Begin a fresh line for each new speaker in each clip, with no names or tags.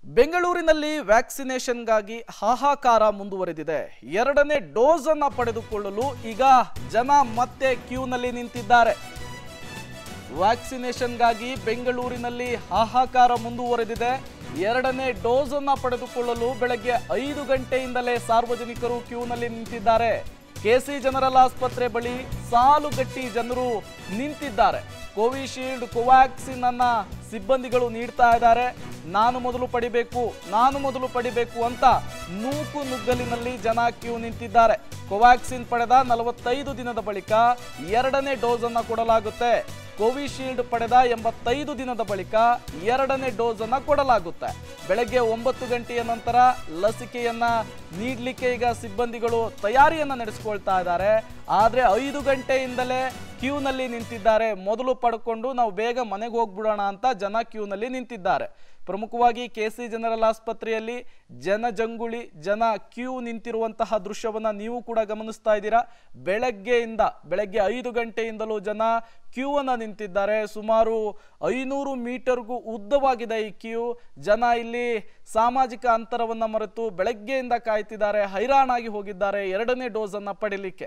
ಬೆಂಗಳೂರಿನಲ್ಲಿ ವ್ಯಾಕ್ಸಿನೇಷನ್ಗಾಗಿ ಹಾಹಾಕಾರ ಮುಂದುವರೆದಿದೆ ಎರಡನೇ ಡೋಸ್ ಅನ್ನ ಪಡೆದುಕೊಳ್ಳಲು ಈಗ ಜನ ಮತ್ತೆ ಕ್ಯೂನಲ್ಲಿ ನಿಂತಿದ್ದಾರೆ ವ್ಯಾಕ್ಸಿನೇಷನ್ಗಾಗಿ ಬೆಂಗಳೂರಿನಲ್ಲಿ ಹಾಹಾಕಾರ ಮುಂದುವರೆದಿದೆ ಎರಡನೇ ಡೋಸ್ ಅನ್ನ ಪಡೆದುಕೊಳ್ಳಲು ಬೆಳಗ್ಗೆ ಐದು ಗಂಟೆಯಿಂದಲೇ ಸಾರ್ವಜನಿಕರು ಕ್ಯೂನಲ್ಲಿ ನಿಂತಿದ್ದಾರೆ ಕೆಸಿ ಜನರಲ್ ಆಸ್ಪತ್ರೆ ಬಳಿ ಸಾಲುಗಟ್ಟಿ ಜನರು ನಿಂತಿದ್ದಾರೆ ಕೋವಿಶೀಲ್ಡ್ ಕೋವ್ಯಾಕ್ಸಿನ್ ಅನ್ನ ಸಿಬ್ಬಂದಿಗಳು ನೀಡ್ತಾ ಇದ್ದಾರೆ ನಾನು ಮೊದಲು ಪಡಿಬೇಕು ನಾನು ಮೊದಲು ಪಡಿಬೇಕು ಅಂತ ನೂಕು ನುಗ್ಗಲಿನಲ್ಲಿ ಜನ ಕ್ಯೂ ನಿಂತಿದ್ದಾರೆ ಕೋವ್ಯಾಕ್ಸಿನ್ ಪಡೆದ ನಲವತ್ತೈದು ದಿನದ ಬಳಿಕ ಎರಡನೇ ಡೋಸ್ ಅನ್ನ ಕೊಡಲಾಗುತ್ತೆ ಕೋವಿಶೀಲ್ಡ್ ಪಡೆದ ಎಂಬತ್ತೈದು ದಿನದ ಬಳಿಕ ಎರಡನೇ ಡೋಸ್ ಅನ್ನ ಕೊಡಲಾಗುತ್ತೆ ಬೆಳಗ್ಗೆ ಒಂಬತ್ತು ಗಂಟೆಯ ನಂತರ ಲಸಿಕೆಯನ್ನ ನೀಡಲಿಕ್ಕೆ ಈಗ ಸಿಬ್ಬಂದಿಗಳು ತಯಾರಿಯನ್ನ ನಡೆಸಿಕೊಳ್ತಾ ಇದ್ದಾರೆ ಆದ್ರೆ ಐದು ಗಂಟೆಯಿಂದಲೇ ಕ್ಯೂನಲ್ಲಿ ನಿಂತಿದ್ದಾರೆ ಮೊದಲು ಪಡ್ಕೊಂಡು ನಾವು ಬೇಗ ಮನೆಗೆ ಹೋಗ್ಬಿಡೋಣ ಅಂತ ಜನ ಕ್ಯೂನಲ್ಲಿ ನಿಂತಿದ್ದಾರೆ ಪ್ರಮುಖವಾಗಿ ಕೆ ಸಿ ಜನರಲ್ ಆಸ್ಪತ್ರೆಯಲ್ಲಿ ಜನಜಂಗುಳಿ ಜನ ಕ್ಯೂ ನಿಂತಿರುವಂತಹ ದೃಶ್ಯವನ್ನ ನೀವು ಕೂಡ ಗಮನಿಸ್ತಾ ಇದ್ದೀರಾ ಬೆಳಗ್ಗೆಯಿಂದ ಬೆಳಗ್ಗೆ ಐದು ಗಂಟೆಯಿಂದಲೂ ಜನ ಕ್ಯೂ ಅನ್ನ ನಿಂತಿದ್ದಾರೆ ಸುಮಾರು ಐನೂರು ಮೀಟರ್ಗೂ ಉದ್ದವಾಗಿದೆ ಈ ಕ್ಯೂ ಜನ ಇಲ್ಲಿ ಸಾಮಾಜಿಕ ಅಂತರವನ್ನ ಮರೆತು ಬೆಳಗ್ಗೆಯಿಂದ ಕಾಯ್ತಿದ್ದಾರೆ ಹೈರಾಣಾಗಿ ಹೋಗಿದ್ದಾರೆ ಎರಡನೇ ಡೋಸ್ ಅನ್ನ ಪಡಿಲಿಕ್ಕೆ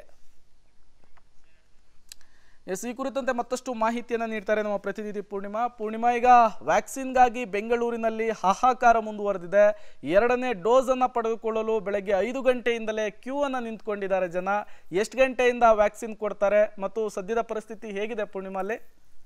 ಎಸ್ ಈ ಕುರಿತಂತೆ ಮತ್ತಷ್ಟು ಮಾಹಿತಿಯನ್ನು ನೀಡ್ತಾರೆ ನಮ್ಮ ಪ್ರತಿನಿಧಿ ಪೂರ್ಣಿಮಾ ಪೂರ್ಣಿಮಾ ಈಗ ವ್ಯಾಕ್ಸಿನ್ಗಾಗಿ ಬೆಂಗಳೂರಿನಲ್ಲಿ ಹಾಹಾಕಾರ ಮುಂದುವರೆದಿದೆ ಎರಡನೇ ಡೋಸ್ ಅನ್ನ ಪಡೆದುಕೊಳ್ಳಲು ಬೆಳಗ್ಗೆ ಐದು ಗಂಟೆಯಿಂದಲೇ ಕ್ಯೂ ಅನ್ನ ನಿಂತ್ಕೊಂಡಿದ್ದಾರೆ ಜನ ಎಷ್ಟು ಗಂಟೆಯಿಂದ ವ್ಯಾಕ್ಸಿನ್ ಕೊಡ್ತಾರೆ ಮತ್ತು ಸದ್ಯದ ಪರಿಸ್ಥಿತಿ ಹೇಗಿದೆ ಪೂರ್ಣಿಮಾ ಅಲ್ಲಿ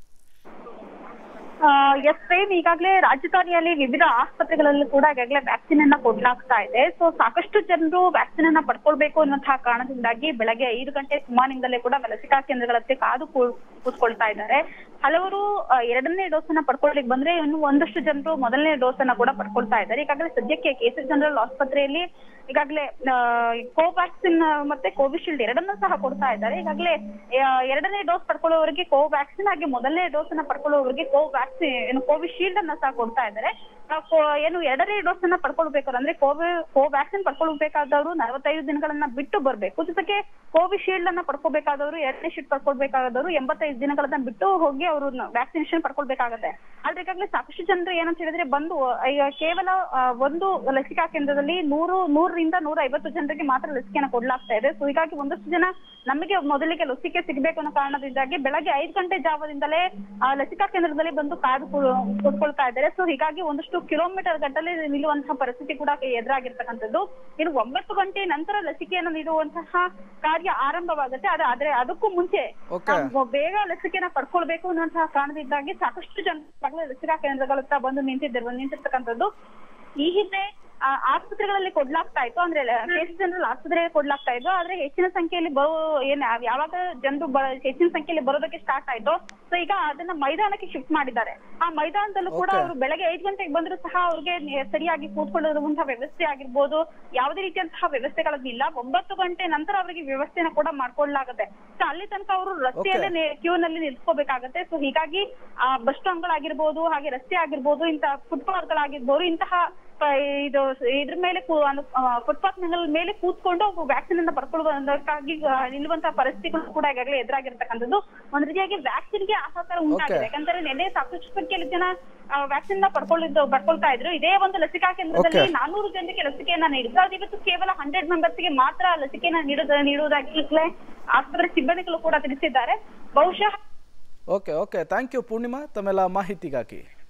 ಎಸ್ ಪ್ರೇಮ್ ಈಗಾಗಲೇ ರಾಜಧಾನಿಯಲ್ಲಿ ವಿವಿಧ ಆಸ್ಪತ್ರೆಗಳಲ್ಲೂ ಕೂಡ ಈಗಾಗಲೇ ವ್ಯಾಕ್ಸಿನ್ ಅನ್ನ ಕೊಡ್ಲಾಗ್ತಾ ಇದೆ ಸೊ ಸಾಕಷ್ಟು ಜನರು ವ್ಯಾಕ್ಸಿನ್ ಅನ್ನ ಪಡ್ಕೊಳ್ಬೇಕು ಅನ್ನುವಂತಹ ಕಾರಣದಿಂದಾಗಿ ಬೆಳಗ್ಗೆ ಐದು ಗಂಟೆ ಸುಮಾರಿನಿಂದಲೇ ಕೂಡ ಲಸಿಕಾ ಕೇಂದ್ರಗಳತ್ತೆ ಕಾದು ಕೂ- ಕೂತ್ಕೊಳ್ತಾ ಇದ್ದಾರೆ ಹಲವರು ಆ, ಎರಡನೇ ಡೋಸ್ ಅನ್ನ ಪಡ್ಕೊಳ್ಳಿಕ್ ಬಂದ್ರೆ ಇನ್ನು ಒಂದಷ್ಟು ಜನರು ಮೊದಲನೇ ಡೋಸ್ ಅನ್ನ ಕೂಡ ಪಡ್ಕೊಳ್ತಾ ಇದ್ದಾರೆ ಈಗಾಗಲೇ ಸದ್ಯಕ್ಕೆ ಕೆಸಿ ಜನರಲ್ ಆಸ್ಪತ್ರೆಯಲ್ಲಿ ಈಗಾಗಲೇ ಕೋವ್ಯಾಕ್ಸಿನ್ ಮತ್ತೆ ಕೋವಿಶೀಲ್ಡ್ ಎರಡನ್ನೂ ಸಹ ಕೊಡ್ತಾ ಇದ್ದಾರೆ ಈಗಾಗಲೇ ಆ, ಎರಡನೇ ಡೋಸ್ ಪಡ್ಕೊಳ್ಳೋವರಿಗೆ ಕೋವ್ಯಾಕ್ಸಿನ್ ಹಾಗೆ ಮೊದಲನೇ ಡೋಸ್ ಅನ್ನ ಪಡ್ಕೊಳ್ಳೋವರಿಗೆ ಕೋವ್ಯಾಕ್ಸಿನ್ ಏನು ಕೋವಿಶೀಲ್ಡ್ ಅನ್ನ ಸಹ ಕೊಡ್ತಾ ಇದ್ದಾರೆ ಆ, ಕೋ- ಏನು ಎರಡನೇ ಡೋಸ್ ಅನ್ನ ಪಡ್ಕೊಳ್ಬೇಕಾದ್ರೆ ಅಂದ್ರೆ ಕೋವಿ ಕೋವ್ಯಾಕ್ಸಿನ್ ಪಡ್ಕೊಳ್ಬೇಕಾದವರು ನಲವತ್ತೈದು ದಿನಗಳನ್ನ ಬಿಟ್ಟು ಬರ್ಬೇಕು ಜೊತೆಗೆ ಕೋವಿಶೀಲ್ಡ್ ಅನ್ನ ಪಡ್ಕೋಬೇಕಾದವರು ಎರಡನೇ ಶೀಟ್ ಪಡ್ಕೊಳ್ಬೇಕಾದವರು ಎಂಬತ್ತೈದು ದಿನಗಳನ್ನ ಬಿಟ್ಟು ಹೋಗಿ ಅವರು ವ್ಯಾಕ್ಸಿನೇಷನ್ ಪಡ್ಕೊಳ್ಬೇಕಾಗತ್ತೆ ಆದ್ರೆ ಈಗಾಗಲೇ ಸಾಕಷ್ಟು ಜನರು ಏನಂತ ಹೇಳಿದ್ರೆ ಬಂದು ಈಗ ಕೇವಲ ಆ, ಒಂದು ಲಸಿಕಾ ಕೇಂದ್ರದಲ್ಲಿ ನೂರು ನೂರರಿಂದ ನೂರ ಐವತ್ತು ಜನರಿಗೆ ಮಾತ್ರ ಲಸಿಕೆನ ಕೊಡ್ಲಾಗ್ತಾ ಇದೆ ಸೊ ಹೀಗಾಗಿ ಒಂದಷ್ಟು ಜನ ನಮಗೆ ಮೊದಲಿಗೆ ಲಸಿಕೆ ಸಿಗಬೇಕು ಅನ್ನೋ ಕಾರಣದಿಂದಾಗಿ ಬೆಳಗ್ಗೆ ಐದು ಗಂಟೆ ಜಾವದಿಂದಲೇ ಆ ಲಸಿಕಾ ಕೇಂದ್ರದಲ್ಲಿ ಬಂದು ಕಾದು ಕೂ- ಕೂತ್ಕೊಳ್ತಾ ಇದ್ದಾರೆ ಸೊ ಹೀಗಾಗಿ ಒಂದಷ್ಟು ಕಿಲೋಮೀಟರ್ ಗಟ್ಟಲೆ ನಿಲ್ಲುವಂತಹ ಪರಿಸ್ಥಿತಿ ಕೂಡ ಎದುರಾಗಿರ್ತಕ್ಕಂಥದ್ದು ಇನ್ನು ಒಂಬತ್ತು ಗಂಟೆ ನಂತರ ಲಸಿಕೆಯನ್ನು ನೀಡುವಂತಹ ಕಾರ್ಯ ಆರಂಭವಾಗುತ್ತೆ ಆದ್ರೆ ಆದ್ರೆ ಅದಕ್ಕೂ ಮುಂಚೆ
Okay.
ನಾವು ಬೇಗ ಲಸಿಕೆನ ಪಡ್ಕೊಳ್ಬೇಕು ಅನ್ನುವಂತಹ ಕಾರಣದಿಂದಾಗಿ ಸಾಕಷ್ಟು ಜನ ಈಗಾಗಲೇ ಲಸಿಕಾ ಕೇಂದ್ರಗಳ ಹತ್ರ ಬಂದು ನಿಂತಿದ್ದರು ನಿಂತಿರ್ತಕ್ಕಂಥದ್ದು ಈ ಹಿಂದೆ ಆ, ಆಸ್ಪತ್ರೆಗಳಲ್ಲಿ ಕೊಡ್ಲಾಗ್ತಾ ಇತ್ತು ಅಂದ್ರೆ ಕೇಸ್ ಜನರಲ್ ಆಸ್ಪತ್ರೆಗೆ ಕೊಡ್ಲಾಗ್ತಾ ಇತ್ತು ಆದ್ರೆ ಹೆಚ್ಚಿನ ಸಂಖ್ಯೆಯಲ್ಲಿ ಬರೋ ಏನ್ ಯಾವಾಗ ಜನರು ಬ- ಹೆಚ್ಚಿನ ಸಂಖ್ಯೆಯಲ್ಲಿ ಬರೋದಕ್ಕೆ ಸ್ಟಾರ್ಟ್ ಆಯ್ತು ಸೊ ಈಗ ಅದನ್ನ ಮೈದಾನಕ್ಕೆ ಶಿಫ್ಟ್ ಮಾಡಿದ್ದಾರೆ ಆ ಮೈದಾನದಲ್ಲೂ ಕೂಡ
Okay.
ಅವರು ಬೆಳಗ್ಗೆ ಐದು ಗಂಟೆಗೆ ಬಂದ್ರು ಸಹ ಅವ್ರಿಗೆ ನೆ- ಸರಿಯಾಗಿ ಕೂತ್ಕೊಳ್ಳುವಂತಹ ವ್ಯವಸ್ಥೆ ಆಗಿರ್ಬೋದು ಯಾವುದೇ ರೀತಿಯಂತಹ ವ್ಯವಸ್ಥೆಗಳನ್ನಿಲ್ಲ ಒಂಬತ್ತು ಗಂಟೆ ನಂತರ ಅವರಿಗೆ ವ್ಯವಸ್ಥೆನ ಕೂಡ ಮಾಡ್ಕೊಳ್ಳಲಾಗುತ್ತೆ ಸೊ ಅಲ್ಲಿ ತನಕ ಅವರು ರಸ್ತೆಯಲ್ಲೇ ಕ್ಯೂ ನಲ್ಲಿ ನಿಲ್ಸ್ಕೋಬೇಕಾಗತ್ತೆ ಸೊ ಹೀಗಾಗಿ ಆ ಬಸ್ ಸ್ಟಾಂಡ್ ಗಳಾಗಿರ್ಬೋದು ಹಾಗೆ ರಸ್ತೆ ಆಗಿರ್ಬೋದು ಇಂತಹ ಫುಟ್ಪಾತ್ ಗಳಾಗಿರ್ಬೋದು ಇಂತಹ ಪ- ಇದು ಇದ್ರ ಮೇಲೆ ಫುಟ್ಪಾತ್ ಮೇಲೆ ಕೂತ್ಕೊಂಡು ವ್ಯಾಕ್ಸಿನ್ ಅನ್ನ ಪಡ್ಕೊಳ್ಳುವುದಕ್ಕಾಗಿ ಆ, ನಿಲ್ಲುವಂತಹ ಪರಿಸ್ಥಿತಿಗಳು ಕೂಡ ಈಗಾಗಲೇ ಎದುರಾಗಿರ್ತಕ್ಕಂಥದ್ದು ಒಂದ್ ರೀತಿಯಾಗಿ ವ್ಯಾಕ್ಸಿನ್ ಗೆ ಆಹಾಕಾರ ಉಂಟಾಗಿದೆ
Okay.
ಯಾಕಂದ್ರೆ ನಿನ್ನೆ ಸಾಕಷ್ಟು ಸಂಖ್ಯೆಯಲ್ಲಿ ಜನ ವ್ಯಾಕ್ಸಿನ್ ನ ಪಡ್ಕೊಳ್ಳಿದ್ದು ಪಡ್ಕೊಳ್ತಾ ಇದ್ರು ಇದೇ ಒಂದು ಲಸಿಕಾ ಕೇಂದ್ರದಲ್ಲಿ
Okay.
ನಾನೂರು ಜನರಿಗೆ ಲಸಿಕೆಯನ್ನ ನೀಡಿದ್ರು ಅದು ಇವತ್ತು ಕೇವಲ ಹಂಡ್ರೆಡ್ ಮೆಂಬರ್ಸ್ ಗೆ ಮಾತ್ರ ಲಸಿಕೆಯನ್ನ ನೀಡುದ ನೀಡುವುದಾಗಿ ಈಗಲೇ ಆಸ್ಪತ್ರೆ ಸಿಬ್ಬಂದಿಗಳು ಕೂಡ ತಿಳಿಸಿದ್ದಾರೆ ಬಹುಶಃ
okay okay thank you Poornima ತಮ್ಮೆಲ್ಲ ಮಾಹಿತಿಗಾಗಿ